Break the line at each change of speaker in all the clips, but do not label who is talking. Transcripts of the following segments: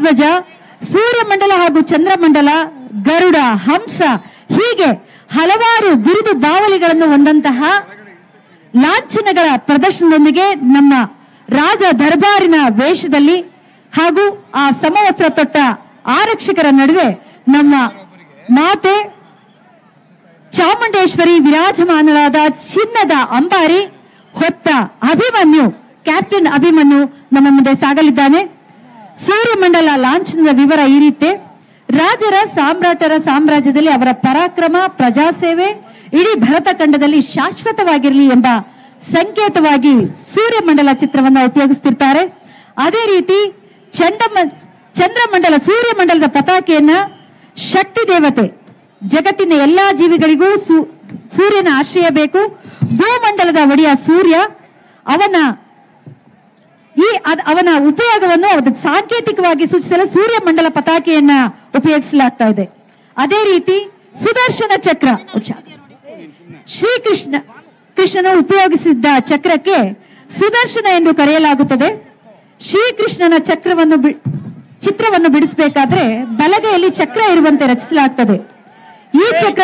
ರಾಷ್ಟ್ರಧ್ವಜ ಸೂರ್ಯಮಂಡಲ ಹಾಗೂ ಚಂದ್ರಮಂಡಲ ಗರುಡ ಹಂಸ ಹೀಗೆ ಹಲವಾರು ಬಿರುದು ಬಾವಲಿಗಳನ್ನು ಹೊಂದಂತಹ ಲಾಂಛನಗಳ ಪ್ರದರ್ಶನದೊಂದಿಗೆ ನಮ್ಮ ರಾಜ ದರ್ಬಾರಿನ ವೇಷದಲ್ಲಿ ಹಾಗೂ ಆ ಸಮವಸ್ತ್ರ ತೊಟ್ಟ ಆರಕ್ಷಕರ ನಡುವೆ ನಮ್ಮ ಮಾತೆ ಚಾಮುಂಡೇಶ್ವರಿ ವಿರಾಜಮಾನರಾದ ಚಿನ್ನದ ಅಂಬಾರಿ ಹೊತ್ತ ಅಭಿಮನ್ಯು ಕ್ಯಾಪ್ಟನ್ ಅಭಿಮನ್ಯು ನಮ್ಮ ಮುಂದೆ ಸಾಗಲಿದ್ದಾನೆ ಸೂರ್ಯಮಂಡಲ ಲಾಂಛನದ ವಿವರ ಈ ರೀತಿ ರಾಜರ ಸಾಮ್ರಾಟರ ಸಾಮ್ರಾಜ್ಯದಲ್ಲಿ ಅವರ ಪರಾಕ್ರಮ ಪ್ರಜಾಸೇವೆ ಇಡೀ ಭರತ ಖಂಡದಲ್ಲಿ ಶಾಶ್ವತವಾಗಿರಲಿ ಎಂಬ ಸಂಕೇತವಾಗಿ ಸೂರ್ಯಮಂಡಲ ಚಿತ್ರವನ್ನ ಉಪಯೋಗಿಸ್ತಿರ್ತಾರೆ ಅದೇ ರೀತಿ ಚಂಡಮ ಚಂದ್ರಮಂಡಲ ಸೂರ್ಯಮಂಡಲದ ಪತಾಕೆಯನ್ನ ಶಕ್ತಿ ದೇವತೆ ಜಗತ್ತಿನ ಎಲ್ಲಾ ಜೀವಿಗಳಿಗೂ ಸೂ- ಸೂರ್ಯನ ಆಶ್ರಯ ಬೇಕು ಭೂಮಂಡಲದ ಒಡೆಯ ಸೂರ್ಯ ಅವನ ಈ ಅದ್- ಅವನ ಉಪಯೋಗವನ್ನು ಅದು ಸಾಂಕೇತಿಕವಾಗಿ ಸೂಚಿಸಲು ಸೂರ್ಯಮಂಡಲ ಪತಾಕೆಯನ್ನ ಉಪಯೋಗಿಸಲಾಗ್ತಾ ಇದೆ ಅದೇ ರೀತಿ ಸುದರ್ಶನ ಚಕ್ರ ಹುಷಾರ್. ಶ್ರೀಕೃಷ್ಣ ಕೃಷ್ಣನು ಉಪಯೋಗಿಸಿದ್ದ ಚಕ್ರಕ್ಕೆ ಸುದರ್ಶನ ಎಂದು ಕರೆಯಲಾಗುತ್ತದೆ ಶ್ರೀಕೃಷ್ಣನ ಚಕ್ರವನ್ನು ಬಿ- ಚಿತ್ರವನ್ನು ಬಿಡಿಸಬೇಕಾದ್ರೆ ಬಲಗೈಯಲ್ಲಿ ಚಕ್ರ ಇರುವಂತೆ ರಚಿಸಲಾಗ್ತದೆ ಈ ಚಕ್ರ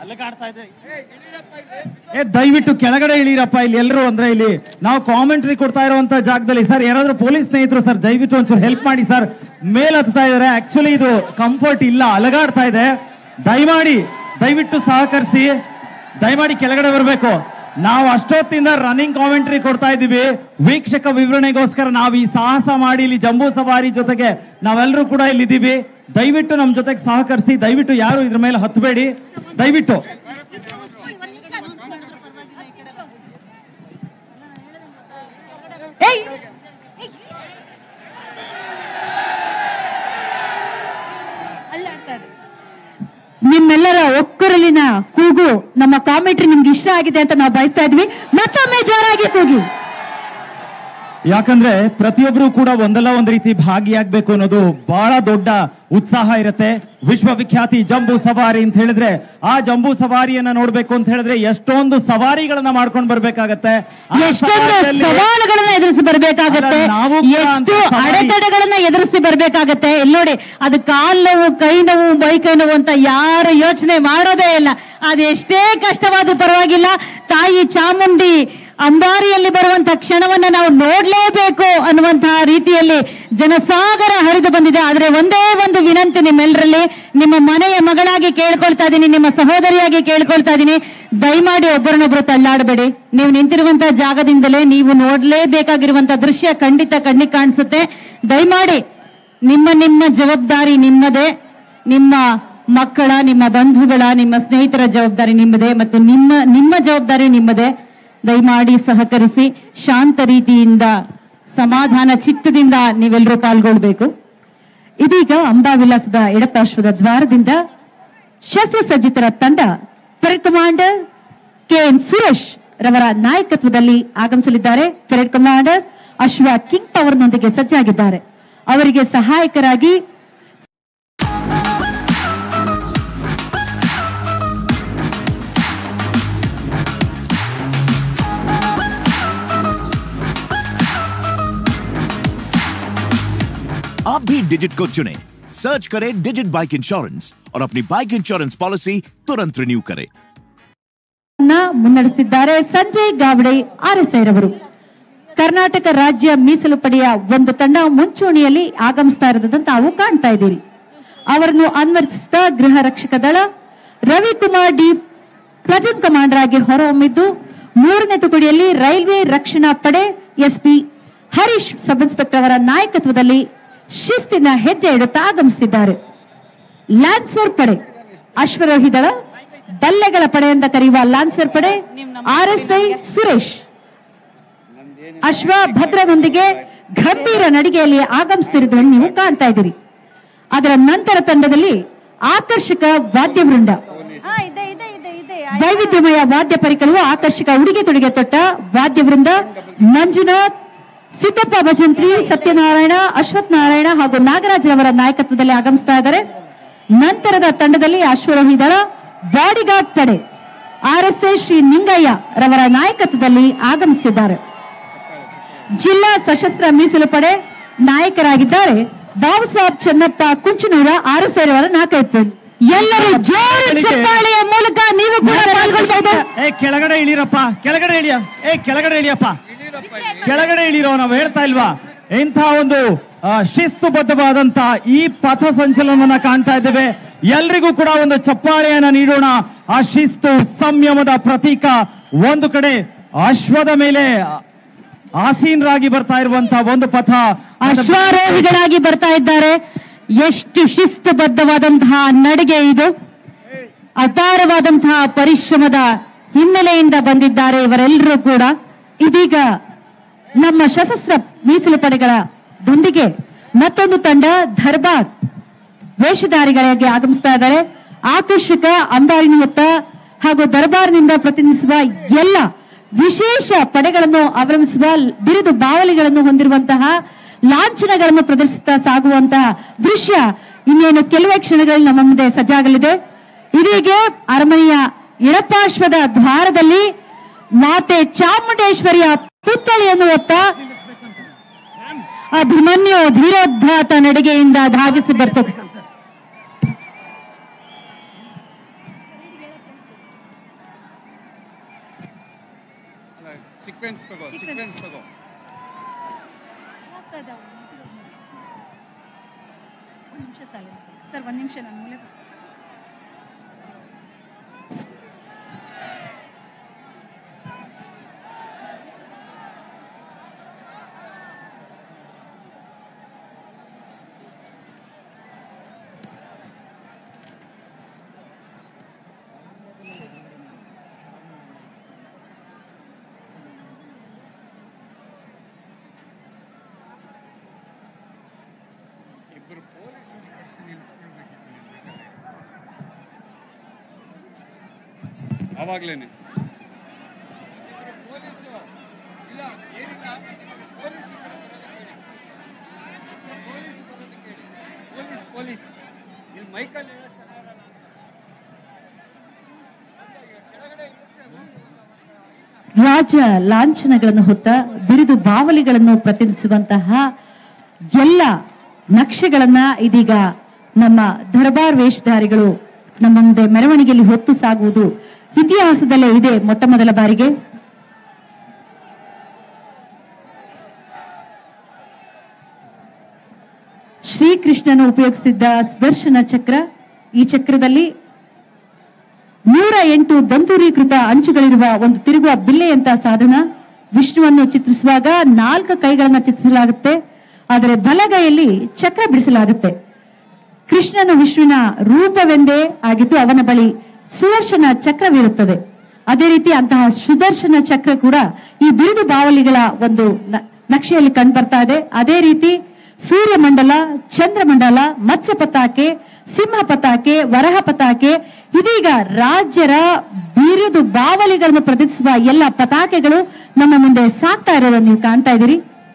ಏ ದಯವಿಟ್ಟು ಕೆಳಗಡೆ ಇಳಿರಪ್ಪ ಇಲ್ಲಿ ಎಲ್ಲರೂ ಅಂದ್ರೆ ಇಲ್ಲಿ ನಾವು ಕಾಮೆಂಟ್ರಿ ಕೊಡ್ತಾ ಇರುವಂತ ಜಾಗದಲ್ಲಿ ಸರ್ ಯಾರಾದ್ರೂ ಪೊಲೀಸ್ ಸ್ನೇಹಿತರು ಸರ್ ದಯವಿಟ್ಟು ಒಂಚೂರು ಹೆಲ್ಪ್ ಮಾಡಿ ಸರ್ ಮೇಲ್ ಹತ್ತಾ ಇದಾರೆ ಆಕ್ಚುಲಿ ಇದು ಕಂಫರ್ಟ್ ಇಲ್ಲ ಅಲಗಾಡ್ತಾ ಇದೆ ದಯಮಾಡಿ ದಯವಿಟ್ಟು ಸಹಕರಿಸಿ ದಯಮಾಡಿ ಕೆಳಗಡೆ ಬರಬೇಕು ನಾವು ಅಷ್ಟೊತ್ತಿಂದ ರನ್ನಿಂಗ್ ಕಾಮೆಂಟ್ರಿ ಕೊಡ್ತಾ ಇದ್ದೀವಿ ವೀಕ್ಷಕ ವಿವರಣೆಗೋಸ್ಕರ ನಾವು ಈ ಸಾಹಸ ಮಾಡಿ ಇಲ್ಲಿ ಜಂಬೂ ಸವಾರಿ ಜೊತೆಗೆ ನಾವೆಲ್ಲರೂ ಕೂಡ ಇಲ್ಲಿದ್ದೀವಿ ದಯವಿಟ್ಟು ನಮ್ಮ ಜೊತೆಗೆ ಸಹಕರಿಸಿ ದಯವಿಟ್ಟು ಯಾರು ಇದ್ರ ಮೇಲೆ ಹತ್ತಬೇಡಿ ದಯವಿಟ್ಟು
ಏಯ್! ನಿಮ್ಮೆಲ್ಲರ ಒಕ್ಕರಲಿನ ಕೂಗು ನಮ್ಮ ಕಾಮೆಂಟ್ರಿ ನಿಮ್ಗೆ ಇಷ್ಟ ಆಗಿದೆ ಅಂತ ನಾವು ಬಯಸ್ತಾ ಇದ್ವಿ ಮತ್ತೊಮ್ಮೆ ಜೋರಾಗಿ ಕೂಗಿ
ಯಾಕಂದ್ರೆ ಪ್ರತಿಯೊಬ್ರು ಕೂಡ ಒಂದಲ್ಲ ಒಂದ್ ರೀತಿ ಭಾಗಿಯಾಗ್ಬೇಕು ಅನ್ನೋದು ಬಹಳ ದೊಡ್ಡ ಉತ್ಸಾಹ ಇರುತ್ತೆ ವಿಶ್ವವಿಖ್ಯಾತಿ ಜಂಬೂ ಸವಾರಿ ಅಂತ ಹೇಳಿದ್ರೆ ಆ ಜಂಬೂ ಸವಾರಿಯನ್ನ ನೋಡ್ಬೇಕು ಅಂತ ಹೇಳಿದ್ರೆ ಎಷ್ಟೊಂದು ಸವಾರಿಗಳನ್ನ ಮಾಡ್ಕೊಂಡು ಬರ್ಬೇಕಾಗತ್ತೆ ಆ
ಎಷ್ಟೊಂದು
ಸವಾರಿಯಲ್ಲಿ-
ಸವಾಲುಗಳನ್ನ ಎದುರಿಸಿ ಬರ್ಬೇಕಾಗತ್ತೆ
ಅಲ್ಲ, ನಾವು ಕೂಡ
ಎಷ್ಟು
ಅಂತ ಸವಾರಿ-
ಅಡೆತಡೆಗಳನ್ನ ಎದುರಿಸಿ ಬರ್ಬೇಕಾಗತ್ತೆ ಇಲ್ಲಿ ನೋಡಿ ಅದು ಕಾಲ್ ನೋವು ಕೈ ನೋವು ಮೈ ಕೈ ನೋವು ಅಂತ ಯಾರು ಯೋಚನೆ ಮಾಡೋದೇ ಇಲ್ಲ ಅದೆಷ್ಟೇ ಕಷ್ಟವಾದ್ರೂ ಪರವಾಗಿಲ್ಲ ತಾಯಿ ಚಾಮುಂಡಿ ಅಂಬಾರಿಯಲ್ಲಿ ಬರುವಂತಹ ಕ್ಷಣವನ್ನ ನಾವು ನೋಡ್ಲೇಬೇಕು ಅನ್ನುವಂತಹ ರೀತಿಯಲ್ಲಿ ಜನಸಾಗರ ಹರಿದು ಬಂದಿದೆ ಆದ್ರೆ ಒಂದೇ ಒಂದು ವಿನಂತಿ ನಿಮ್ಮೆಲ್ಲರಲ್ಲಿ ನಿಮ್ಮ ಮನೆಯ ಮಗಳಾಗಿ ಕೇಳ್ಕೊಳ್ತಾ ಇದ್ದೀನಿ ನಿಮ್ಮ ಸಹೋದರಿಯಾಗಿ ಕೇಳ್ಕೊಳ್ತಾ ಇದ್ದೀನಿ ದಯಮಾಡಿ ಒಬ್ಬರನ್ನೊಬ್ರು ತಳ್ಳಾಡಬೇಡಿ ನೀವು ನಿಂತಿರುವಂತಹ ಜಾಗದಿಂದಲೇ ನೀವು ನೋಡ್ಲೇಬೇಕಾಗಿರುವಂತಹ ದೃಶ್ಯ ಖಂಡಿತ ಕಣ್ಣಿಗೆ ಕಾಣಿಸುತ್ತೆ ದಯಮಾಡಿ ನಿಮ್ಮ ನಿಮ್ಮ ಜವಾಬ್ದಾರಿ ನಿಮ್ಮದೇ ನಿಮ್ಮ ಮಕ್ಕಳ ನಿಮ್ಮ ಬಂಧುಗಳ ನಿಮ್ಮ ಸ್ನೇಹಿತರ ಜವಾಬ್ದಾರಿ ನಿಮ್ಮದೇ ಮತ್ತು ನಿಮ್ಮ ನಿಮ್ಮ ಜವಾಬ್ದಾರಿ ನಿಮ್ಮದೇ ದಯಮಾಡಿ ಸಹಕರಿಸಿ ಶಾಂತ ರೀತಿಯಿಂದ ಸಮಾಧಾನ ಚಿತ್ತದಿಂದ ನೀವೆಲ್ಲರೂ ಪಾಲ್ಗೊಳ್ಬೇಕು ಇದೀಗ ಅಂಬಾವಿಲಾಸದ ಎಡಪಾರ್ಶ್ವದ ದ್ವಾರದಿಂದ ಶಸ್ತ್ರಸಜ್ಜಿತರ ತಂಡ parade commander K N Suresh ರವರ ನಾಯಕತ್ವದಲ್ಲಿ ಆಗಮಿಸಲಿದ್ದಾರೆ ಪರೇಡ್ ಕಮಾಂಡರ್ ಅಶ್ವ ಕಿಂಗ್ ಪವರ್ನೊಂದಿಗೆ ಸಜ್ಜಾಗಿದ್ದಾರೆ ಅವರಿಗೆ ಸಹಾಯಕರಾಗಿ
आप भी डिजिट को चुनें सर्च करें डिजिट बाइक इंश्योरेंस और अपनी बाइक इंश्योरेंस पॉलिसी तुरंत रिन्यू करें
ನ ಮುನ್ನಡೆಸುತ್ತಿದ್ದಾರೆ ಸಂಜಯ್ ಗಾವಡೆ ಆರ್ಎಸ್ಐ ರವರು ಕರ್ನಾಟಕ ರಾಜ್ಯ ಮೀಸಲು ಪಡೆಯ ಒಂದು ತಂಡ ಮುಂಚೂಣಿಯಲ್ಲಿ ಆಗಮಿಸ್ತಾ ಇರೋದನ್ನ ತಾವು ಕಾಣ್ತಾ ಇದ್ದೀರಿ ಅವರನ್ನು ಅನ್ವರ್ತಿಸಿದ ಗೃಹ ರಕ್ಷಕ ದಳ ರವಿಕುಮಾರ್ ಡಿ ಪ್ಲಾಟೂನ್ ಕಮಾಂಡರ್ ಆಗಿ ಹೊರಹೊಮ್ಮಿದ್ದು ಮೂರನೇ ತುಕಡಿಯಲ್ಲಿ ರೈಲ್ವೆ ರಕ್ಷಣಾ ಪಡೆ ಎಸ್ಪಿ ಹರೀಶ್ ಸಬ್ ಇನ್ಸ್ಪೆಕ್ಟರ್ ಅವರ ನಾಯಕತ್ವದಲ್ಲಿ ಶಿಸ್ತಿನ ಹೆಜ್ಜೆ ಇಡುತ್ತಾ ಆಗಮಿಸುತ್ತಿದ್ದಾರೆ ಲ್ಯಾನ್ಸರ್ ಪಡೆ ಅಶ್ವರೋಹಿ ದಳ ಬಲ್ಲೆಗಳ ಪಡೆ ಅಂತ ಕರೆಯುವ ಲಾನ್ಸರ್ ಪಡೆ ಆರ್ಎಸ್ಐ ಸುರೇಶ್ ಅಶ್ವ ಭದ್ರನೊಂದಿಗೆ ಗಂಭೀರ ನಡಿಗೆಯಲ್ಲಿ ಆಗಮಿಸುತ್ತಿರುವುದನ್ನು ನೀವು ಕಾಣ್ತಾ ಇದ್ದೀರಿ ಅದರ ನಂತರ ತಂಡದಲ್ಲಿ ಆಕರ್ಷಕ ವಾದ್ಯವೃಂದ
ಹಾ ಇದೆ ಇದೆ ಇದೆ ಇದೆ
ವೈವಿಧ್ಯಮಯ ವಾದ್ಯ ಪರಿಕರವು ಆಕರ್ಷಕ ಉಡುಗೆ ತೊಡುಗೆ ತೊಟ್ಟ ವಾದ್ಯವೃಂದ ಮಂಜುನಾಥ್ ಸಿದ್ದಪ್ಪ ಭಜಂತ್ರಿ ಸತ್ಯನಾರಾಯಣ ಅಶ್ವಥ್ ನಾರಾಯಣ ಹಾಗೂ ನಾಗರಾಜ್ರವರ ನಾಯಕತ್ವದಲ್ಲಿ ಆಗಮಿಸ್ತಾ ಇದ್ದಾರೆ ನಂತರದ ತಂಡದಲ್ಲಿ ಅಶ್ವರೋಹಿ ದಳ ಬಾಡಿಗಾರ್ಡ್ ಪಡೆ ಆರ್ಎಸ್ಎ ಶ್ರೀ ನಿಂಗಯ್ಯ ರವರ ನಾಯಕತ್ವದಲ್ಲಿ ಆಗಮಿಸಿದ್ದಾರೆ ಜಿಲ್ಲಾ ಸಶಸ್ತ್ರ ಮೀಸಲು ಪಡೆ ನಾಯಕರಾಗಿದ್ದಾರೆ ಬಾಬು ಸಾಹೇಬ್ ಚೆನ್ನಪ್ಪ ಕುಂಚನೂರ ಆರು ಸೇರಿವರ ನಾಲ್ಕೈದು ಎಲ್ಲರೂ ಜೋರು ಚಪ್ಪಾಳೆಯ ಮೂಲಕ ನೀವು ಕೂಡ ಪಾಲ್ಗೊಳ್ಬಹುದು
ಏ ಕೆಳಗಡೆ ಇಳಿರಪ್ಪ ಕೆಳಗಡೆ ಇಳಿಯ ಏ ಕೆಳಗಡೆ ಇಳಿಯಪ್ಪ ಕೆಳಗಡೆ ಇಳಿರೋ ನಾವು ಹೇಳ್ತಾ ಇಲ್ವಾ ಇಂಥ ಒಂದು ಆ, ಶಿಸ್ತುಬದ್ಧವಾದಂತ ಈ ಪಥ ಸಂಚಲನವನ್ನ ಕಾಣ್ತಾ ಇದ್ದೇವೆ ಎಲ್ರಿಗೂ ಕೂಡ ಒಂದು ಚಪ್ಪಾಳೆಯನ್ನ ನೀಡೋಣ ಆ ಶಿಸ್ತು ಸಂಯಮದ ಪ್ರತೀಕ ಒಂದು ಕಡೆ ಅಶ್ವದ ಮೇಲೆ ಆಸೀನರಾಗಿ ಬರ್ತಾ ಇರುವಂತಹ ಒಂದು ಪಥ
ಅಶ್ವಾರೋಹಿಗಳಾಗಿ ಬರ್ತಾ ಇದ್ದಾರೆ ಎಷ್ಟು ಶಿಸ್ತುಬದ್ಧವಾದಂತಹ ನಡಿಗೆ ಇದು ಅಪಾರವಾದಂತಹ ಪರಿಶ್ರಮದ ಹಿನ್ನೆಲೆಯಿಂದ ಬಂದಿದ್ದಾರೆ ಇವರೆಲ್ಲರೂ ಕೂಡ ಇದೀಗ ನಮ್ಮ ಸಶಸ್ತ್ರ ಮೀಸಲು ಪಡೆಗಳ ದೊಂದಿಗೆ ಮತ್ತೊಂದು ತಂಡ ದರ್ಬಾರ್ ವೇಷಧಾರಿಗಳಾಗಿ ಆಗಮಿಸ್ತಾ ಇದ್ದಾರೆ ಆಕರ್ಷಕ ಅಂಬಾರಿನ ಹೊತ್ತ ಹಾಗೂ ದರ್ಬಾರ್ನಿಂದ ಪ್ರತಿನಿಧಿಸುವ ಎಲ್ಲ ವಿಶೇಷ ಪಡೆಗಳನ್ನು ಅವಲಂಬಿಸುವ ಬಿರುದು ಬಾವಲಿಗಳನ್ನು ಹೊಂದಿರುವಂತಹ ಲಾಂಛನಗಳನ್ನು ಪ್ರದರ್ಶಿಸುತ್ತಾ ಸಾಗುವಂತಹ ದೃಶ್ಯ ಇನ್ನೇನು ಕೆಲವೇ ಕ್ಷಣಗಳಲ್ಲಿ ನಮ್ಮ ಮುಂದೆ ಸಜ್ಜಾಗಲಿದೆ ಇದೀಗ ಅರಮನೆಯ ಎಡಪಾರ್ಶ್ವದ ದ್ವಾರದಲ್ಲಿ ಮಾತೆ ಚಾಮುಂಡೇಶ್ವರಿಯ ಪುತ್ಥಳಿಯನ್ನು ಹೊತ್ತ ಅಭಿಮನ್ಯು ಧೀರೋದ್ಧಾತ ನಡಿಗೆಯಿಂದ ಧಾವಿಸಿ ಬರ್ತದೆ
ಸೀಕ್ವೆನ್ಸ್ ತಗೋ ಸೀಕ್ವೆನ್ಸ್ ತಗೋ
ಒಂದು ನಿಮಿಷ ಸಾಲ ಸರ್ ಒಂದು ನಿಮಿಷ ನನ್ನ ಮೂಲಕ
ಇಬ್ಬರು ಪೊಲೀಸ್ ನಿಲ್ಲಿಸ್ಕೊಳ್ಬೇಕಿತ್ತು ಅವಾಗ್ಲೇನೆ ಪೊಲೀಸು ಇಲ್ಲ ಏನಿಲ್ಲ ಪೊಲೀಸ್ ಪೊಲೀಸ್ ಬರೋದಕ್ಕೆ ಹೇಳಿ ಪೊಲೀಸ್ ಪೊಲೀಸ್ ಇಲ್ಲಿ ಮೈಕಲ್ಲಿ ಹೇಳೋದು ಚೆನ್ನಾಗಿರಲ್ಲ ಅಂತ. ಈಗ ಕೆಳಗಡೆ ಇಳಿದ್ರೆ
ರಾಜ ಲಾಂಛನಗಳನ್ನು ಹೊತ್ತ ಬಿರುದು ಬಾವಲಿಗಳನ್ನು ಪ್ರತಿನಿಧಿಸುವಂತಹ ಎಲ್ಲ ನಕ್ಷೆಗಳನ್ನ ಇದೀಗ ನಮ್ಮ ದರ್ಬಾರ್ ವೇಷಧಾರಿಗಳು ನಮ್ಮ ಮುಂದೆ ಮೆರವಣಿಗೆಯಲ್ಲಿ ಹೊತ್ತು ಸಾಗುವುದು ಇತಿಹಾಸದಲ್ಲೇ ಇದೆ ಮೊಟ್ಟ ಮೊದಲ ಬಾರಿಗೆ ಶ್ರೀಕೃಷ್ಣನು ಉಪಯೋಗಿಸುತ್ತಿದ್ದ ಸುದರ್ಶನ ಚಕ್ರ ಈ ಚಕ್ರದಲ್ಲಿ ನೂರ ಎಂಟು ದಂತೂರೀಕೃತ ಅಂಚುಗಳಿರುವ ಒಂದು ತಿರುಗುವ ಬಿಲ್ಲೆಯಂತ ಸಾಧನ ವಿಷ್ಣುವನ್ನು ಚಿತ್ರಿಸುವಾಗ ನಾಲ್ಕು ಕೈಗಳನ್ನ ಚಿತ್ರಿಸಲಾಗುತ್ತೆ ಆದರೆ ಬಲಗೈಯಲ್ಲಿ ಚಕ್ರ ಬಿಡಿಸಲಾಗುತ್ತೆ ಕೃಷ್ಣನ ವಿಷ್ಣುವಿನ ರೂಪವೆಂದೇ ಆಗಿದ್ದು ಅವನ ಬಳಿ ಸುದರ್ಶನ ಚಕ್ರವಿರುತ್ತದೆ ಅದೇ ರೀತಿ ಅಂತಹ ಸುದರ್ಶನ ಚಕ್ರ ಕೂಡ ಈ ಬಿರುದು ಬಾವಲಿಗಳ ಒಂದು ನ- ನಕ್ಷೆಯಲ್ಲಿ ಕಂಡು ಬರ್ತಾ ಇದೆ ಅದೇ ರೀತಿ ಸೂರ್ಯಮಂಡಲ ಚಂದ್ರಮಂಡಲ ಮತ್ಸ್ಯ ಪತಾಕೆ ಸಿಂಹ ಪತಾಕೆ ವರಹ ಪತಾಕೆ ಇದೀಗ ರಾಜ್ಯರ ಬಿರುದು ಬಾವಲಿಗಳನ್ನು ಪ್ರದರ್ಶಿಸುವ ಎಲ್ಲ ಪತಾಕೆಗಳು ನಮ್ಮ ಮುಂದೆ ಸಾಕ್ತಾ ಇರೋದನ್ನು ನೀವು ಕಾಣ್ತಾ ಇದ್ದೀರಿ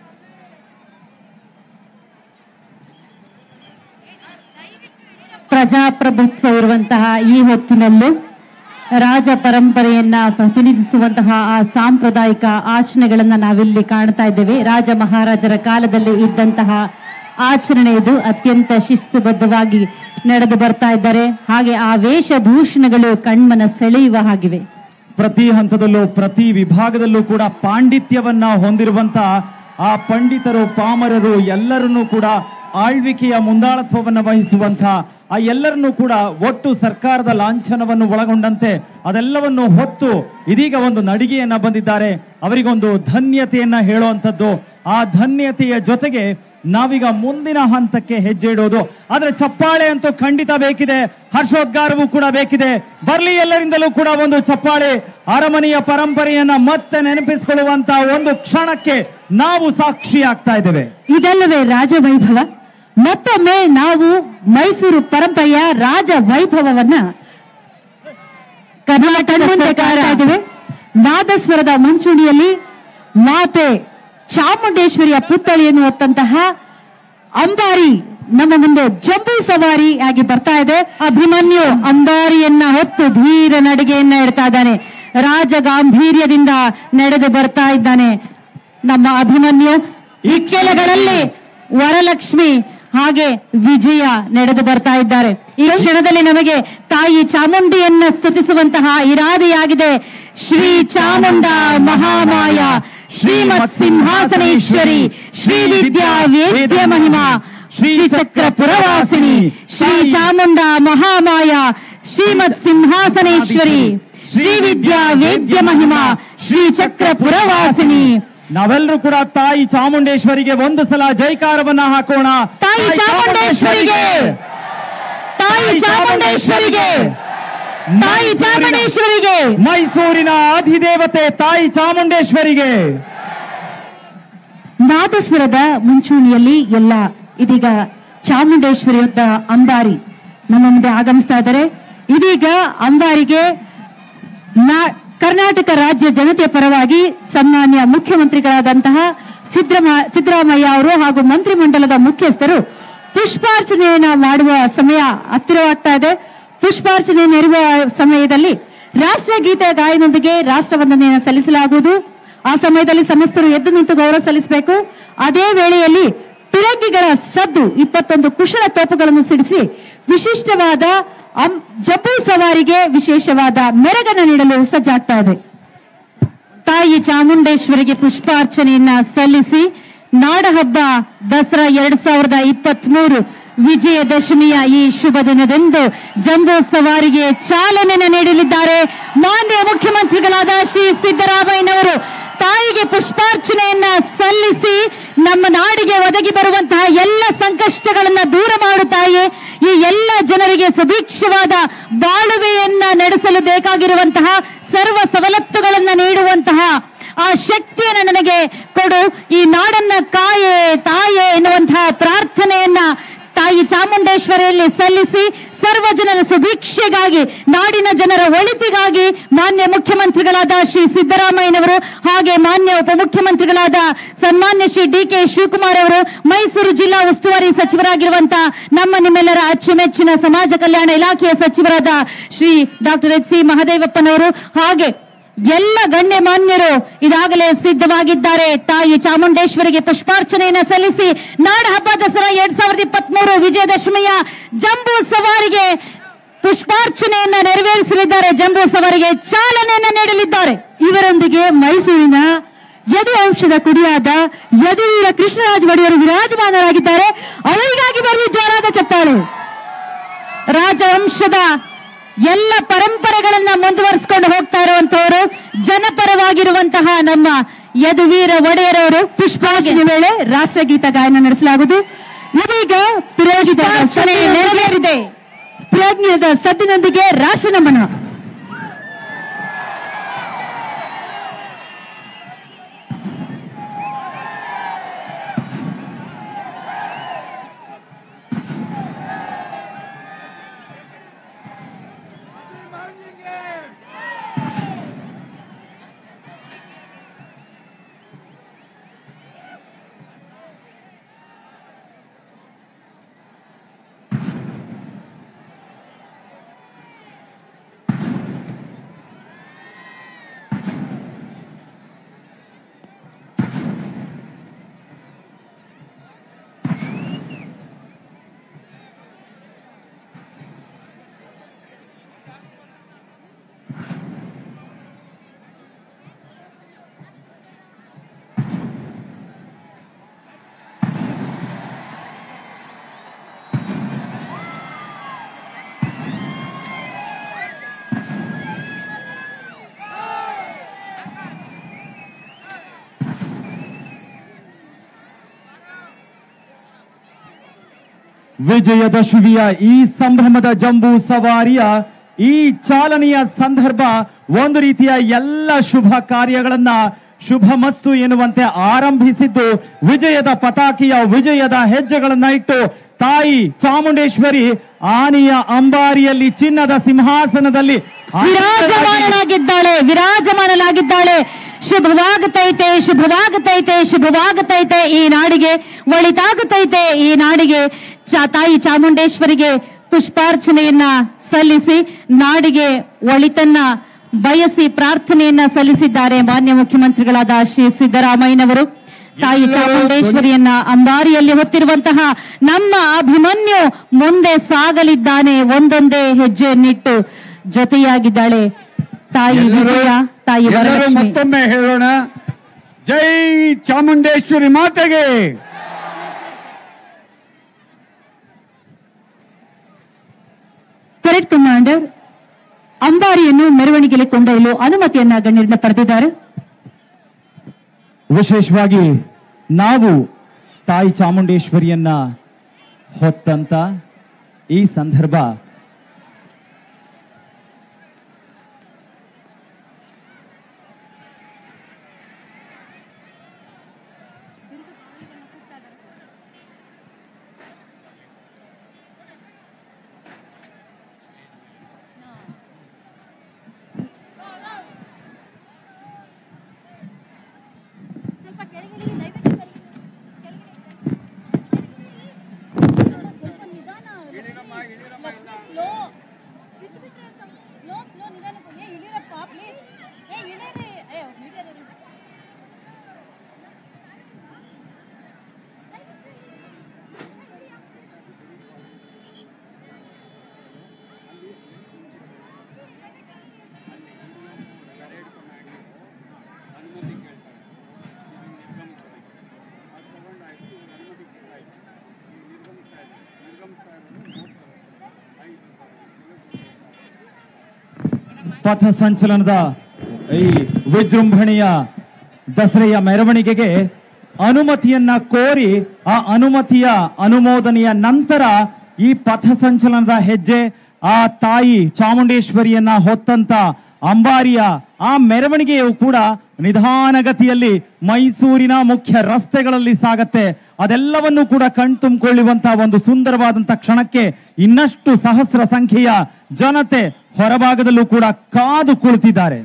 ಪ್ರಜಾಪ್ರಭುತ್ವ ಇರುವಂತಹ ಈ ಹೊತ್ತಿನಲ್ಲೂ ರಾಜ ಪರಂಪರೆಯನ್ನ ಪ್ರತಿನಿಧಿಸುವಂತಹ ಆ ಸಾಂಪ್ರದಾಯಿಕ ಆಚರಣೆಗಳನ್ನ ನಾವಿಲ್ಲಿ ಕಾಣ್ತಾ ಇದ್ದೇವೆ ರಾಜ ಮಹಾರಾಜರ ಕಾಲದಲ್ಲಿ ಇದ್ದಂತಹ ಆಚರಣೆ ಇದು ಅತ್ಯಂತ ಶಿಸ್ತುಬದ್ಧವಾಗಿ ನಡೆದು ಬರ್ತಾ ಇದ್ದಾರೆ ಹಾಗೆ ಆ ವೇಷಭೂಷಣಗಳು ಕಣ್ಮನ ಸೆಳೆಯುವ ಹಾಗಿವೆ
ಪ್ರತಿ ಹಂತದಲ್ಲೂ ಪ್ರತಿ ವಿಭಾಗದಲ್ಲೂ ಕೂಡ ಪಾಂಡಿತ್ಯವನ್ನ ಹೊಂದಿರುವಂತ ಆ ಪಂಡಿತರು ಪಾಮರರು ಎಲ್ಲರನ್ನೂ ಕೂಡ ಆಳ್ವಿಕೆಯ ಮುಂದಾಳತ್ವವನ್ನು ವಹಿಸುವಂತ ಆ ಎಲ್ಲರನ್ನೂ ಕೂಡ ಒಟ್ಟು ಸರ್ಕಾರದ ಲಾಂಛನವನ್ನು ಒಳಗೊಂಡಂತೆ ಅದೆಲ್ಲವನ್ನು ಹೊತ್ತು ಇದೀಗ ಒಂದು ನಡಿಗೆಯನ್ನ ಬಂದಿದ್ದಾರೆ ಅವರಿಗೊಂದು ಧನ್ಯತೆಯನ್ನ ಹೇಳುವಂಥದ್ದು ಆ ಧನ್ಯತೆಯ ಜೊತೆಗೆ ನಾವೀಗ ಮುಂದಿನ ಹಂತಕ್ಕೆ ಹೆಜ್ಜೆ ಇಡೋದು ಆದ್ರೆ ಚಪ್ಪಾಳೆ ಅಂತೂ ಖಂಡಿತ ಬೇಕಿದೆ ಹರ್ಷೋದ್ಗಾರವೂ ಕೂಡ ಬೇಕಿದೆ ಬರ್ಲಿ ಎಲ್ಲರಿಂದಲೂ ಕೂಡ ಒಂದು ಚಪ್ಪಾಳೆ ಅರಮನೆಯ ಪರಂಪರೆಯನ್ನ ಮತ್ತೆ ನೆನಪಿಸಿಕೊಳ್ಳುವಂತ ಒಂದು ಕ್ಷಣಕ್ಕೆ ನಾವು ಸಾಕ್ಷಿ ಆಗ್ತಾ ಇದ್ದೇವೆ
ಇದಲ್ಲವೇ ರಾಜವೈಭವ ಮತ್ತೊಮ್ಮೆ ನಾವು ಮೈಸೂರು ಪರಂಪರೆಯ ರಾಜ ವೈಭವವನ್ನ ಕರ್ನಾಟಕ ಮುಂದೆ ಕಾಣ್ತಾ ಇದ್ದೇವೆ ನಾದಸ್ವರದ ಮುಂಚೂಣಿಯಲ್ಲಿ ಮಾತೆ ಚಾಮುಂಡೇಶ್ವರಿಯ ಪುತ್ಥಳಿಯನ್ನು ಹೊತ್ತಂತಹ ಅಂಬಾರಿ ನಮ್ಮ ಮುಂದೆ ಜಂಬೂ ಸವಾರಿ ಆಗಿ ಬರ್ತಾ ಇದೆ ಅಭಿಮನ್ಯು ಅಂಬಾರಿಯನ್ನ ಹೊತ್ತು ಧೀರ ನಡಿಗೆಯನ್ನ ಇಡ್ತಾ ಇದ್ದಾನೆ ರಾಜ ಗಾಂಭೀರ್ಯದಿಂದ ನಡೆದು ಬರ್ತಾ ಇದ್ದಾನೆ ನಮ್ಮ ಅಭಿಮನ್ಯು ಇಕ್ಕೆಲೆಗಳಲ್ಲಿ ವರಲಕ್ಷ್ಮಿ ಹಾಗೆ ವಿಜಯ ನಡೆದು ಬರ್ತಾ ಇದ್ದಾರೆ ಈ ಕ್ಷಣದಲ್ಲಿ ನಮಗೆ ತಾಯಿ ಚಾಮುಂಡಿಯನ್ನ ಸ್ತುತಿಸುವಂತಹ ಇರಾದೆಯಾಗಿದೆ ಶ್ರೀ ಚಾಮುಂಡ ಮಹಾಮಾಯ ಶ್ರೀಮತ್ ಸಿಂಹಾಸನೇಶ್ವರಿ ಶ್ರೀ ವಿದ್ಯಾ ವೇದ್ಯ ಮಹಿಮಾ ಶ್ರೀ ಚಕ್ರ ಪುರವಾಸಿನಿ ಶ್ರೀ ಚಾಮುಂಡ ಮಹಾಮಾಯ ಶ್ರೀಮತ್ ಸಿಂಹಾಸನೇಶ್ವರಿ ಶ್ರೀ ವಿದ್ಯಾ ವೇದ್ಯ ಮಹಿಮಾ ಶ್ರೀ ಚಕ್ರ ಪುರವಾಸಿನಿ
ನಾವೆಲ್ಲರೂ ಕೂಡ ತಾಯಿ ಚಾಮುಂಡೇಶ್ವರಿಗೆ ಒಂದು ಸಲ ಜೈಕಾರವನ್ನ ಹಾಕೋಣ
ತಾಯಿ ಚಾಮುಂಡೇಶ್ವರಿಗೆ ತಾಯಿ ಚಾಮುಂಡೇಶ್ವರಿಗೆ ತಾಯಿ ಚಾಮುಂಡೇಶ್ವರಿಗೆ
ಮೈಸೂರಿನ ಅಧಿದೇವತೆ ತಾಯಿ ಚಾಮುಂಡೇಶ್ವರಿಗೆ
ನಾದಸ್ವರದ ಮುಂಚೂಣಿಯಲ್ಲಿ ಎಲ್ಲ ಇದೀಗ ಚಾಮುಂಡೇಶ್ವರಿಯೊದ್ದ ಅಂಬಾರಿ ನಮ್ಮ ಮುಂದೆ ಆಗಮಿಸ್ತಾ ಇದ್ದಾರೆ ಇದೀಗ ಅಂಬಾರಿಗೆ ನಾ- ಕರ್ನಾಟಕ ರಾಜ್ಯ ಜನತೆಯ ಪರವಾಗಿ ಸನ್ಮಾನ್ಯ ಮುಖ್ಯಮಂತ್ರಿಗಳಾದಂತಹ ಸಿದ್ದರಾಮ ಸಿದ್ದರಾಮಯ್ಯ ಅವರು ಹಾಗೂ ಮಂತ್ರಿಮಂಡಲದ ಮುಖ್ಯಸ್ಥರು ಪುಷ್ಪಾರ್ಚನೆಯನ್ನ ಮಾಡುವ ಸಮಯ ಹತ್ತಿರವಾಗ್ತಾ ಇದೆ ಪುಷ್ಪಾರ್ಚನೆ ನೆರವ ಸಮಯದಲ್ಲಿ ರಾಷ್ಟ್ರಗೀತೆ ಗಾಯನದೊಂದಿಗೆ ರಾಷ್ಟ್ರ ವಂದನೆಯನ್ನು ಸಲ್ಲಿಸಲಾಗುವುದು ಆ ಸಮಯದಲ್ಲಿ ಸಮಸ್ತರು ಎದ್ದು ನಿಂತು ಗೌರವ ಸಲ್ಲಿಸಬೇಕು ಅದೇ ವೇಳೆಯಲ್ಲಿ ಪಿರಂಗಿಗಳ ಸದ್ದು ಇಪ್ಪತ್ತೊಂದು ಕುಶಲ ತೋಪುಗಳನ್ನು ಸಿಡಿಸಿ ವಿಶಿಷ್ಟವಾದ ಅಂ- ಜಂಬೂ ಸವಾರಿಗೆ ವಿಶೇಷವಾದ ಮೆರಗನ್ನು ನೀಡಲು ಸಜ್ಜಾಗ್ತಾ ಇದೆ ತಾಯಿ ಚಾಮುಂಡೇಶ್ವರಿಗೆ ಪುಷ್ಪಾರ್ಚನೆಯನ್ನ ಸಲ್ಲಿಸಿ ನಾಡಹಬ್ಬ ದಸರಾ ಎರಡ್ ಸಾವಿರದ ಇಪ್ಪತ್ತ್ ಮೂರು ವಿಜಯದಶಮಿಯ ಈ ಶುಭ ದಿನದಂದು ಜಂಬೂ ಸವಾರಿಗೆ ಚಾಲನೆಯನ್ನು ನೀಡಲಿದ್ದಾರೆ ಮಾನ್ಯ ಮುಖ್ಯಮಂತ್ರಿಗಳಾದ ಶ್ರೀ ಸಿದ್ದರಾಮಯ್ಯನವರು ತಾಯಿಗೆ ಪುಷ್ಪಾರ್ಚನೆಯನ್ನ ಸಲ್ಲಿಸಿ ನಮ್ಮ ನಾಡಿಗೆ ಒದಗಿ ಬರುವಂತಹ ಎಲ್ಲ ಸಂಕಷ್ಟಗಳನ್ನ ದೂರ ಮಾಡುತ್ತಾಯೇ ಈ ಎಲ್ಲ ಜನರಿಗೆ ಸುಭಿಕ್ಷವಾದ ಬಾಳುವೆಯನ್ನ ನಡೆಸಲು ಬೇಕಾಗಿರುವಂತಹ ಸರ್ವ ಸವಲತ್ತುಗಳನ್ನ ನೀಡುವಂತಹ ಆ ಶಕ್ತಿಯನ್ನು ನನಗೆ ಕೊಡು ಈ ನಾಡನ್ನ ಕಾಯೆ ತಾಯೆ ಎನ್ನುವಂತಹ ಪ್ರಾರ್ಥನೆಯನ್ನ ತಾಯಿ ಚಾಮುಂಡೇಶ್ವರಿಯಲ್ಲಿ ಸಲ್ಲಿಸಿ ಸರ್ವ ಜನರ ಸುಭಿಕ್ಷೆಗಾಗಿ ನಾಡಿನ ಜನರ ಒಳಿತಿಗಾಗಿ ಮಾನ್ಯ ಮುಖ್ಯಮಂತ್ರಿಗಳಾದ ಶ್ರೀ ಸಿದ್ದರಾಮಯ್ಯನವರು ಹಾಗೆ ಮಾನ್ಯ ಉಪಮುಖ್ಯಮಂತ್ರಿಗಳಾದ ಸನ್ಮಾನ್ಯ ಶ್ರೀ ಡಿ ಕೆ ಶಿವಕುಮಾರ್ ಅವರು ಮೈಸೂರು ಜಿಲ್ಲಾ ಉಸ್ತುವಾರಿ ಸಚಿವರಾಗಿರುವಂತಹ ನಮ್ಮ ನಿಮ್ಮೆಲ್ಲರ ಅಚ್ಚುಮೆಚ್ಚಿನ ಸಮಾಜ ಕಲ್ಯಾಣ ಇಲಾಖೆಯ ಸಚಿವರಾದ ಶ್ರೀ ಡಾಕ್ಟರ್ ಎಚ್ ಸಿ ಮಹದೇವಪ್ಪನವರು ಹಾಗೆ ಎಲ್ಲ ಗಣ್ಯ ಮಾನ್ಯರು ಇದಾಗಲೇ ಸಿದ್ಧವಾಗಿದ್ದಾರೆ ತಾಯಿ ಚಾಮುಂಡೇಶ್ವರಿಗೆ ಪುಷ್ಪಾರ್ಚನೆಯನ್ನ ಸಲ್ಲಿಸಿ ನಾಡ ಹಬ್ಬ ದಸರಾ ಎರಡ್ ಸಾವಿರದ ಇಪ್ಪತ್ತ್ ಮೂರು ವಿಜಯದಶಮಿಯ ಜಂಬೂ ಸವಾರಿಗೆ ಪುಷ್ಪಾರ್ಚನೆಯನ್ನ ನೆರವೇರಿಸಲಿದ್ದಾರೆ ಜಂಬೂ ಸವಾರಿಗೆ ಚಾಲನೆಯನ್ನ ನೀಡಲಿದ್ದಾರೆ ಇವರೊಂದಿಗೆ ಮೈಸೂರಿನ ಯದು ಅಂಶದ ಕುಡಿಯಾದ ಯದುವೀರ ಕೃಷ್ಣರಾಜ ಒಡೆಯರು ವಿರಾಜಮಾನರಾಗಿದ್ದಾರೆ ಅವರಿಗಾಗಿ ಬರಲಿ ಜೋರಾದ ಚಪ್ಪಾಳೆ ರಾಜವಂಶದ ಎಲ್ಲ ಪರಂಪರೆಗಳನ್ನ ಮುಂದುವರಿಸಿಕೊಂಡು ಹೋಗ್ತಾ ಇರುವಂತವರು ಜನಪರವಾಗಿರುವಂತಹ ನಮ್ಮ ಯದುವೀರ ಒಡೆಯರವರು ಪುಷ್ಪಾರ್ಚನೆ ವೇಳೆ ರಾಷ್ಟ್ರಗೀತ ಗಾಯನ ನಡೆಸಲಾಗುವುದು ಇದೀಗ ಪುರೋಹಿತ ನೆರವೇರಿದೆ ಪ್ರಜ್ಞದ ಸದ್ದಿನೊಂದಿಗೆ ರಾಷ್ಟ್ರ ನಮನ
ವಿಜಯದಶಮಿಯ ಈ ಸಂಭ್ರಮದ ಜಂಬೂ ಸವಾರಿಯ ಈ ಚಾಲನೆಯ ಸಂದರ್ಭ ಒಂದು ರೀತಿಯ ಎಲ್ಲ ಶುಭ ಕಾರ್ಯಗಳನ್ನ ಶುಭ ಮಸ್ತು ಎನ್ನುವಂತೆ ಆರಂಭಿಸಿದ್ದು ವಿಜಯದ ಪತಾಕಿಯ ವಿಜಯದ ಹೆಜ್ಜೆಗಳನ್ನ ಇಟ್ಟು ತಾಯಿ ಚಾಮುಂಡೇಶ್ವರಿ ಆನೆಯ ಅಂಬಾರಿಯಲ್ಲಿ ಚಿನ್ನದ ಸಿಂಹಾಸನದಲ್ಲಿ
ವಿರಾಜಮಾನನಾಗಿದ್ದಾಳೆ ವಿರಾಜಮಾನನಾಗಿದ್ದಾಳೆ ಶುಭವಾಗುತ್ತೈತೆ ಶುಭವಾಗುತ್ತೈತೆ ಶುಭವಾಗುತ್ತೈತೆ ಈ ನಾಡಿಗೆ ಒಳಿತಾಗುತ್ತೈತೆ ಈ ನಾಡಿಗೆ ಚಾ ತಾಯಿ ಚಾಮುಂಡೇಶ್ವರಿಗೆ ಪುಷ್ಪಾರ್ಚನೆಯನ್ನ ಸಲ್ಲಿಸಿ ನಾಡಿಗೆ ಒಳಿತನ್ನ ಬಯಸಿ ಪ್ರಾರ್ಥನೆಯನ್ನ ಸಲ್ಲಿಸಿದ್ದಾರೆ ಮಾನ್ಯ ಮುಖ್ಯಮಂತ್ರಿಗಳಾದ ಶ್ರೀ ಸಿದ್ದರಾಮಯ್ಯನವರು ತಾಯಿ ಚಾಮುಂಡೇಶ್ವರಿಯನ್ನ ಅಂಬಾರಿಯಲ್ಲಿ ಹೊತ್ತಿರುವಂತಹ ನಮ್ಮ ಅಭಿಮನ್ಯು ಮುಂದೆ ಸಾಗಲಿದ್ದಾನೆ ಒಂದೊಂದೇ ಹೆಜ್ಜೆಯನ್ನಿಟ್ಟು ಜೊತೆಯಾಗಿದ್ದಾಳೆ ತಾಯಿ ವಿಜಯ ತಾಯಿ
ಎಲ್ಲರೂ
ವರಲಕ್ಷ್ಮಿ
ಮತ್ತೊಮ್ಮೆ ಹೇಳೋಣ ಜೈ ಚಾಮುಂಡೇಶ್ವರಿ ಮಾತೆಗೆ
ಪರೇಡ್ ಕಮಾಂಡರ್ ಅಂಬಾರಿಯನ್ನು ಮೆರವಣಿಗೆಯಲ್ಲಿ ಕೊಂಡೊಯ್ಯಲು ಅನುಮತಿಯನ್ನ ಗಣ್ಯರಿಂದ ಪಡೆದಿದ್ದಾರೆ
ವಿಶೇಷವಾಗಿ ನಾವು ತಾಯಿ ಚಾಮುಂಡೇಶ್ವರಿಯನ್ನ ಹೊತ್ತಂತ ಈ ಸಂದರ್ಭ
ಸ್ವಲ್ಪ ಕೆಳಗಿಳಿ ದಯವಿಟ್ಟು ಕೆಳಗಿಳಿ
ಸ್ವಲ್ಪ ನಿಧಾನ ಲಕ್ಷ್ಮಿ ಸ್ಲೋ ಸ್ಲೋ ಸ್ಲೋ ನಿಧಾನ ಏ ಇಳಿರಪ್ಪ ಪ್ಲೀಸ್ ಏ ಇಳಿರಿ ಏ ಮೀಡಿಯಾದವರು
ಪಥ ಸಂಚಲನದ ಈ ವಿಜೃಂಭಣೆಯ ದಸರೆಯ ಮೆರವಣಿಗೆಗೆ ಅನುಮತಿಯನ್ನ ಕೋರಿ ಆ ಅನುಮತಿಯ ಅನುಮೋದನೆಯ ನಂತರ ಈ ಪಥ ಸಂಚಲನದ ಹೆಜ್ಜೆ ಆ ತಾಯಿ ಚಾಮುಂಡೇಶ್ವರಿಯನ್ನ ಹೊತ್ತಂತ ಅಂಬಾರಿಯ ಆ ಮೆರವಣಿಗೆಯು ಕೂಡ ನಿಧಾನಗತಿಯಲ್ಲಿ ಮೈಸೂರಿನ ಮುಖ್ಯ ರಸ್ತೆಗಳಲ್ಲಿ ಸಾಗತ್ತೆ ಅದೆಲ್ಲವನ್ನು ಕೂಡ ಕಣ್ತುಂಬಿಕೊಳ್ಳುವಂತಹ ಒಂದು ಸುಂದರವಾದಂತ ಕ್ಷಣಕ್ಕೆ ಇನ್ನಷ್ಟು ಸಹಸ್ರ ಸಂಖ್ಯೆಯ ಜನತೆ ಹೊರಭಾಗದಲ್ಲೂ ಕೂಡ ಕಾದು ಕುಳಿತಿದ್ದಾರೆ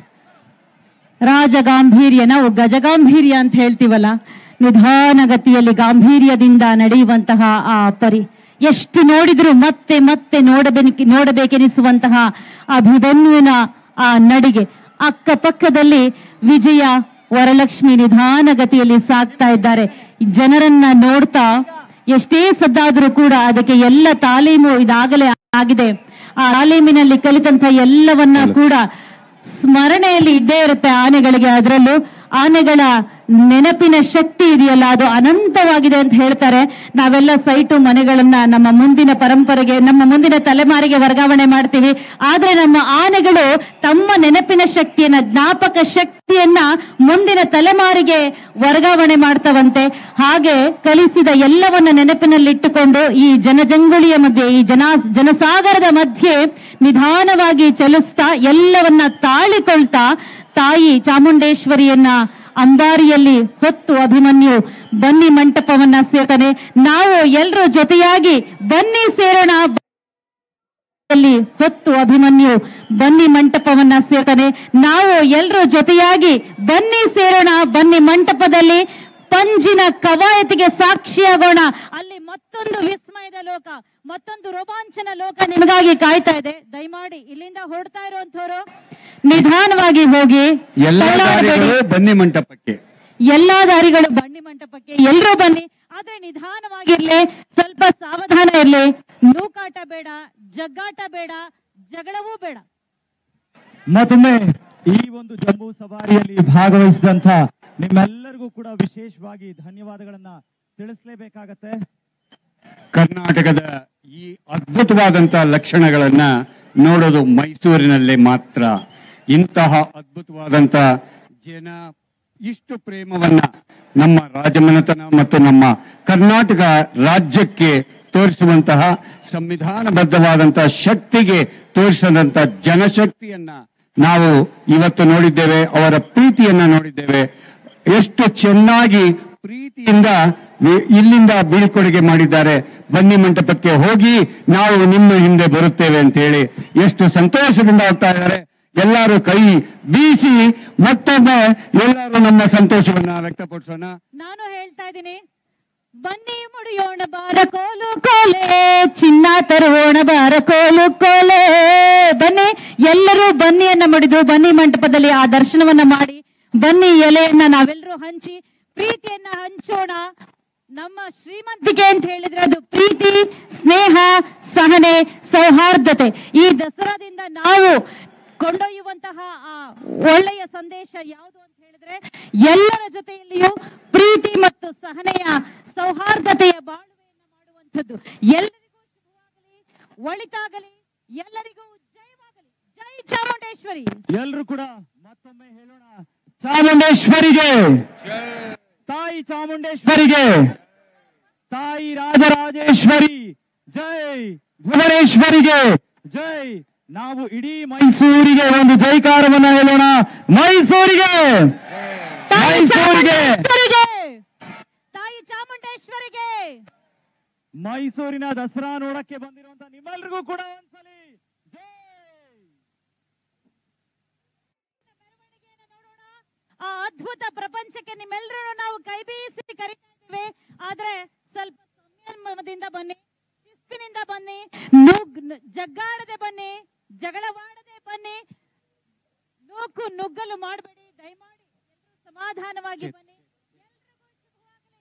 ರಾಜ ಗಾಂಭೀರ್ಯ ನಾವು ಗಜಗಾಂಭೀರ್ಯ ಅಂತ ಹೇಳ್ತೀವಲ್ಲ ನಿಧಾನಗತಿಯಲ್ಲಿ ಗಾಂಭೀರ್ಯದಿಂದ ನಡೆಯುವಂತಹ ಆ ಪರಿ ಎಷ್ಟು ನೋಡಿದ್ರು ಮತ್ತೆ ಮತ್ತೆ ನೋಡಬೇಕು ನೋಡಬೇಕೆನಿಸುವಂತಹ ಅಭಿಮನ್ಯುವಿನ ಆ ನಡಿಗೆ ಅಕ್ಕಪಕ್ಕದಲ್ಲಿ ವಿಜಯ ವರಲಕ್ಷ್ಮಿ ನಿಧಾನಗತಿಯಲ್ಲಿ ಸಾಗ್ತಾ ಇದ್ದಾರೆ ಜನರನ್ನ ನೋಡ್ತಾ ಎಷ್ಟೇ ಸದ್ದಾದ್ರೂ ಕೂಡ ಅದಕ್ಕೆ ಎಲ್ಲ ತಾಲೀಮು ಇದಾಗಲೇ ಆಗಿದೆ ಆ ತಾಲೀಮಿನಲ್ಲಿ ಕಲಿತಂತ ಎಲ್ಲವನ್ನ ಕೂಡ ಸ್ಮರಣೆಯಲ್ಲಿ ಇದ್ದೇ ಇರುತ್ತೆ ಆನೆಗಳಿಗೆ ಅದರಲ್ಲೂ ಆನೆಗಳ ನೆನಪಿನ ಶಕ್ತಿ ಇದೆಯಲ್ಲ ಅದು ಅನಂತವಾಗಿದೆ ಅಂತ ಹೇಳ್ತಾರೆ ನಾವೆಲ್ಲ ಸೈಟು ಮನೆಗಳನ್ನ ನಮ್ಮ ಮುಂದಿನ ಪರಂಪರೆಗೆ ನಮ್ಮ ಮುಂದಿನ ತಲೆಮಾರಿಗೆ ವರ್ಗಾವಣೆ ಮಾಡ್ತೀವಿ ಆದ್ರೆ ನಮ್ಮ ಆನೆಗಳು ತಮ್ಮ ನೆನಪಿನ ಶಕ್ತಿಯನ್ನ ಜ್ಞಾಪಕ ಶಕ್ತಿಯನ್ನ ಮುಂದಿನ ತಲೆಮಾರಿಗೆ ವರ್ಗಾವಣೆ ಮಾಡ್ತವಂತೆ ಹಾಗೆ ಕಲಿಸಿದ ಎಲ್ಲವನ್ನ ನೆನಪಿನಲ್ಲಿಟ್ಟುಕೊಂಡು ಈ ಜನಜಂಗುಳಿಯ ಮಧ್ಯೆ ಈ ಜನ ಜನಸಾಗರದ ಮಧ್ಯೆ ನಿಧಾನವಾಗಿ ಚಲಿಸ್ತಾ ಎಲ್ಲವನ್ನ ತಾಳಿಕೊಳ್ತಾ ತಾಯಿ ಚಾಮುಂಡೇಶ್ವರಿಯನ್ನ ಅಂಬಾರಿಯಲ್ಲಿ ಹೊತ್ತು ಅಭಿಮನ್ಯು ಬನ್ನಿ ಮಂಟಪವನ್ನ ಸೇರ್ತಾನೆ ನಾವು ಎಲ್ಲರೂ ಜೊತೆಯಾಗಿ ಬನ್ನಿ ಸೇರೋಣ ಯಲ್ಲಿ ಹೊತ್ತು ಅಭಿಮನ್ಯು ಬನ್ನಿ ಮಂಟಪವನ್ನ ಸೇರ್ತಾನೆ ನಾವು ಎಲ್ಲರೂ ಜೊತೆಯಾಗಿ ಬನ್ನಿ ಸೇರೋಣ ಬನ್ನಿ ಮಂಟಪದಲ್ಲಿ ಪಂಜಿನ ಕವಾಯತಿಗೆ ಸಾಕ್ಷಿಯಾಗೋಣ ಅಲ್ಲಿ ಮತ್ತೊಂದು ವಿಸ್ಮಯದ ಲೋಕ ಮತ್ತೊಂದು ರೋಮಾಂಚನ ಲೋಕ ನಿಮಗಾಗಿ ಕಾಯ್ತಾ ಇದೆ ದಯಮಾಡಿ ಇಲ್ಲಿಂದ ಹೊರಡ್ತಾ ಇರುವಂತವ್ರು ನಿಧಾನವಾಗಿ ಹೋಗಿ
ಎಲ್ಲ
ತಳ್ಳಾಡಬೇಡಿ.
ದಾರಿಗಳು ಬನ್ನಿ ಮಂಟಪಕ್ಕೆ
ಎಲ್ಲಾ ದಾರಿಗಳು ಬನ್ನಿ ಮಂಟಪಕ್ಕೆ ಎಲ್ಲರೂ ಬನ್ನಿ ಆದ್ರೆ ನಿಧಾನವಾಗಿರ್ಲಿ ಸ್ವಲ್ಪ ಸಾವಧಾನ ಇರ್ಲಿ ನೂಕಾಟ ಬೇಡ ಜಗ್ಗಾಟ ಬೇಡ ಜಗಳವೂ ಬೇಡ
ಮತ್ತೊಮ್ಮೆ ಈ ಒಂದು ಜಂಬೂ ಸವಾರಿಯಲ್ಲಿ ಭಾಗವಹಿಸಿದಂತ ನಿಮ್ಮೆಲ್ಲರಿಗೂ ಕೂಡ ವಿಶೇಷವಾಗಿ ಧನ್ಯವಾದಗಳನ್ನ ತಿಳಿಸ್ಲೇಬೇಕಾಗತ್ತೆ
ಕರ್ನಾಟಕದ ಈ ಅದ್ಭುತವಾದಂತ ಲಕ್ಷಣಗಳನ್ನ ನೋಡೋದು ಮೈಸೂರಿನಲ್ಲೇ ಮಾತ್ರ ಇಂತಹ ಅದ್ಭುತವಾದಂತ ಜನ ಇಷ್ಟು ಪ್ರೇಮವನ್ನ ನಮ್ಮ ರಾಜಮನೆತನ ಮತ್ತು ನಮ್ಮ ಕರ್ನಾಟಕ ರಾಜ್ಯಕ್ಕೆ ತೋರಿಸುವಂತಹ ಸಂವಿಧಾನಬದ್ಧವಾದಂತಹ ಶಕ್ತಿಗೆ ತೋರಿಸಿದಂತ ಜನಶಕ್ತಿಯನ್ನ ನಾವು ಇವತ್ತು ನೋಡಿದ್ದೇವೆ ಅವರ ಪ್ರೀತಿಯನ್ನ ನೋಡಿದ್ದೇವೆ ಎಷ್ಟು ಚೆನ್ನಾಗಿ ಪ್ರೀತಿಯಿಂದ ವಿ- ಇಲ್ಲಿಂದ ಬೀಳ್ಕೊಡುಗೆ ಮಾಡಿದ್ದಾರೆ ಬನ್ನಿ ಮಂಟಪಕ್ಕೆ ಹೋಗಿ ನಾವು ನಿಮ್ಮ ಹಿಂದೆ ಬರುತ್ತೇವೆ ಅಂತ ಹೇಳಿ ಎಷ್ಟು ಸಂತೋಷದಿಂದ ಹೋಗ್ತಾ ಇದ್ದಾರೆ ಎಲ್ಲರೂ ಕೈ ಬೀಸಿ ಮತ್ತೊಮ್ಮೆ ಎಲ್ಲರೂ ನಮ್ಮ ಸಂತೋಷವನ್ನ ವ್ಯಕ್ತಪಡಿಸೋಣ
ನಾನು ಹೇಳ್ತಾ ಇದ್ದೀನಿ ಬನ್ನಿ ಮುಡಿಯೋಣ ಬಾರ ಕೋಲು ಕೋಲೆ ಚಿನ್ನ ತರುವೋಣ ಬಾರ ಕೋಲು ಕೋಲೆ ಬನ್ನಿ ಎಲ್ಲರೂ ಬನ್ನಿಯನ್ನ ಮುಡಿದು ಬನ್ನಿ ಮಂಟಪದಲ್ಲಿ ಆ ದರ್ಶನವನ್ನ ಮಾಡಿ ಬನ್ನಿ ಎಲೆಯನ್ನ ನಾವೆಲ್ಲರೂ ಹಂಚಿ ಪ್ರೀತಿಯನ್ನ ಹಂಚೋಣ ನಮ್ಮ ಶ್ರೀಮಂತಿಕೆ ಅಂತ ಹೇಳಿದ್ರೆ ಅದು ಪ್ರೀತಿ ಸ್ನೇಹ ಸಹನೆ ಸೌಹಾರ್ದತೆ ಈ ದಸರಾದಿಂದ ನಾವು ಕೊಂಡೊಯ್ಯುವಂತಹ ಆ ಒಳ್ಳೆಯ ಸಂದೇಶ ಯಾವುದು ಅಂತ ಹೇಳಿದ್ರೆ ಎಲ್ಲರ ಜೊತೆಯಲ್ಲಿಯೂ ಪ್ರೀತಿ ಮತ್ತು ಸಹನೆಯ ಸೌಹಾರ್ದತೆಯ ಬಾಳುವೆಯನ್ನ ಮಾಡುವಂಥದ್ದು ಎಲ್ಲರಿಗೂ ಶುಭವಾಗಲಿ ಒಳಿತಾಗಲಿ ಎಲ್ಲರಿಗೂ ಜಯವಾಗಲಿ ಜೈ ಚಾಮುಂಡೇಶ್ವರಿ
ಎಲ್ರು ಕೂಡ ಮತ್ತೊಮ್ಮೆ ಹೇಳೋಣ ಚಾಮುಂಡೇಶ್ವರಿಗೆ ತಾಯಿ ಚಾಮುಂಡೇಶ್ವರಿಗೆ ತಾಯಿ ರಾಜರಾಜೇಶ್ವರಿ ಜೈ ಭುವನೇಶ್ವರಿಗೆ ಜೈ ನಾವು ಇಡೀ ಮೈಸೂರಿಗೆ ಒಂದು ಜೈಕಾರವನ್ನ ಹೇಳೋಣ ಮೈಸೂರಿಗೆ
ತಾಯಿ
ಮೈಸೂರಿಗೆ
ಚಾಮುಂಡೇಶ್ವರಿಗೆ ತಾಯಿ ಚಾಮುಂಡೇಶ್ವರಿಗೆ
ಮೈಸೂರಿನ ದಸರಾ ನೋಡಕ್ಕೆ ಬಂದಿರುವಂತ ನಿಮ್ಮೆಲ್ರಿಗೂ ಕೂಡ ಒಂದ್ಸಲಿ ಜೈ
ಆ ಅದ್ಭುತ ಪ್ರಪಂಚಕ್ಕೆ ನಿಮ್ಮೆಲ್ಲರೂ ನಾವು ಕೈ ಬೀಸಿ ಕರೀತಾ ಇದ್ದೇವೆ ಆದ್ರೆ ಸ್ವಲ್ಪ ಸಂಯಮದಿಂದ ಬನ್ನಿ ಶಿಸ್ತಿನಿಂದ ಬನ್ನಿ ನುಗ್ ನ- ಜಗ್ಗಾಡದೆ ಬನ್ನಿ ಜಗಳವಾಡದೆ ಬನ್ನಿ ನೂಕು ನುಗ್ಗಲು ಮಾಡಬೇಡಿ ದಯಮಾಡಿ ಎಲ್ರೂ ಸಮಾಧಾನವಾಗಿ ಬನ್ನಿ ಎಲ್ರಿಗೂ ಶುಭವಾಗಲಿ.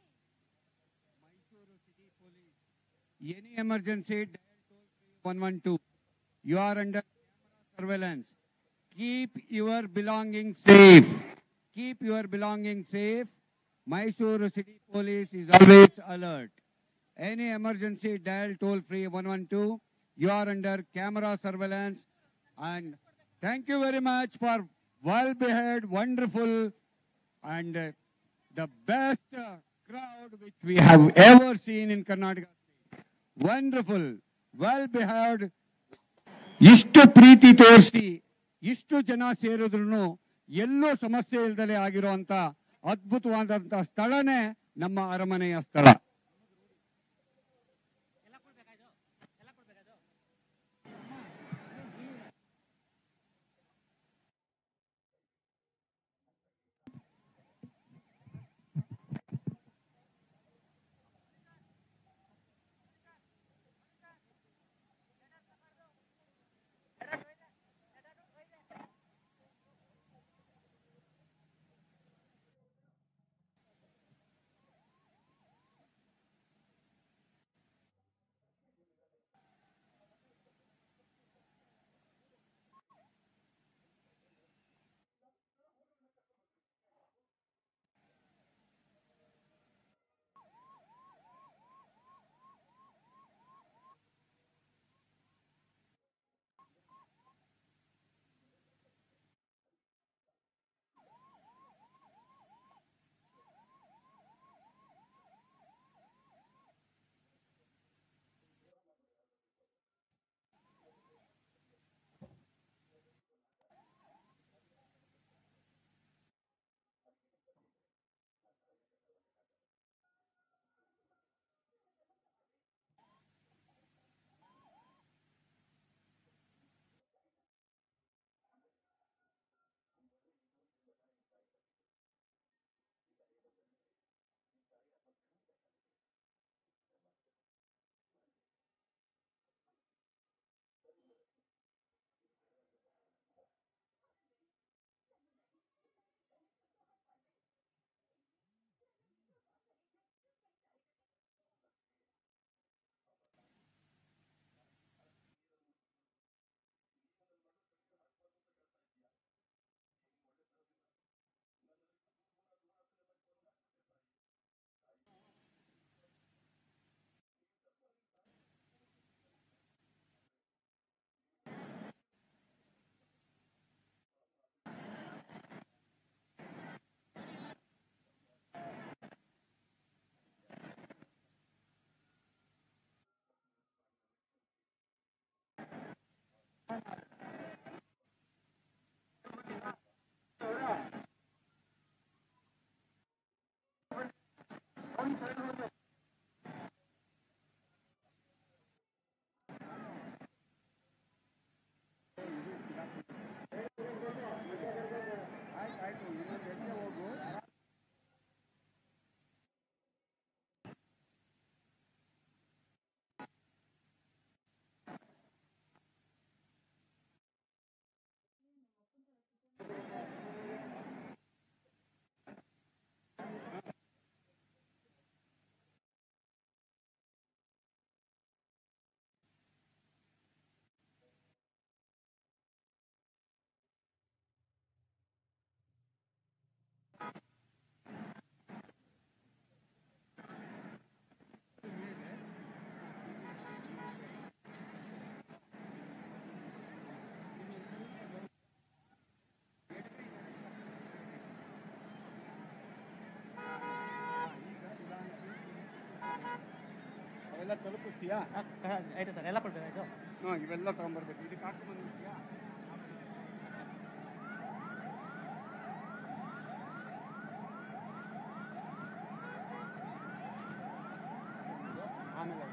Any emergency, dial toll free 112. You are under camera surveillance. Keep your belongings safe. Keep your belongings safe. Mysore City Police is always alert. Any emergency, dial toll free 112. You are under camera surveillance. And thank you very much for well behaved, wonderful, and uh, the best uh, crowd which we have ever seen in Karnataka. Wonderful well behaved ಇಷ್ಟು ಪ್ರೀತಿ ತೋರಿಸಿ ಇಷ್ಟು ಜನ ಸೇರಿದ್ರು ಎಲ್ಲೂ ಸಮಸ್ಯೆ ಇಲ್ದಲೆ ಆಗಿರುವಂತ ಅದ್ಭುತವಾದಂತ ಸ್ಥಳನೇ ನಮ್ಮ ಅರಮನೆಯ ಸ್ಥಳ ಇವೆಲ್ಲ ತಲುಪಿಸ್ತೀಯಾ
ಆಯ್ತು ಸರ್ ಎಲ್ಲ ಕೊಡ್ಬೇಕಾಯ್ತು
ಹ್ಞೂ ಇವೆಲ್ಲ ತಗೊಂಬರ್ಬೇಕು ಇದಕ್ಕೆ ಹಾಕೊಂಡ್ಬಂದಿರ್ತೀಯಾ ಆಮೇಲೆ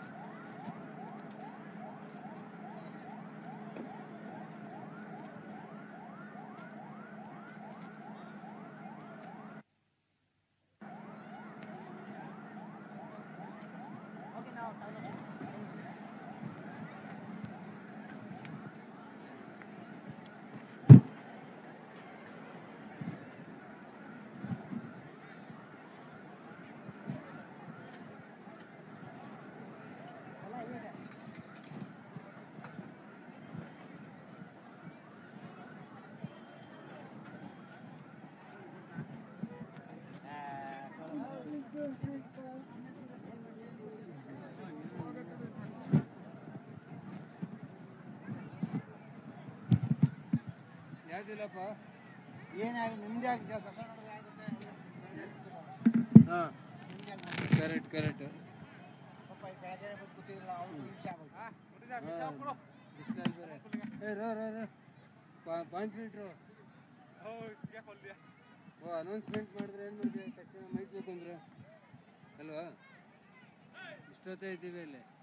ಯಾವ್ದಿಲ್ಲಪ್ಪ
ಏನಾಗಿ ನಿಮ್ದೇ ಆಗಿದೆ ಕಸ ನೋಡಿದ್ರೆ ಆಗುತ್ತೆ
ಹಾಂ ಕರೆಕ್ಟ್ ಕರೆಕ್ಟ್
ಪಾಪ ಈ ಬೆಳಗ್ಗೆ ಬಂದು ಕೂತಿಲ್ಲ ಅವ್ರು ನಿಮಿಷ ಆಗೋದು
ಬಿಸ್ಲಲ್ಲಿ ಬೇರೆ ಏ ರೋ ರೋ ರೋ ಪಾ- ಪಾಂಚ್ ಲೀಟ್ರು ಓ ಅನೌನ್ಸ್ಮೆಂಟ್ ಮಾಡಿದ್ರೆ ಏನು ಮಾಡಿದೆ ತಕ್ಷಣ ಮೈಕ್ ಬೇಕು ಅಂದ್ರೆ ಅಲ್ವಾ ಇಷ್ಟೊತ್ತೇ ಇದ್ದೀವಿ ಇಲ್ಲಿ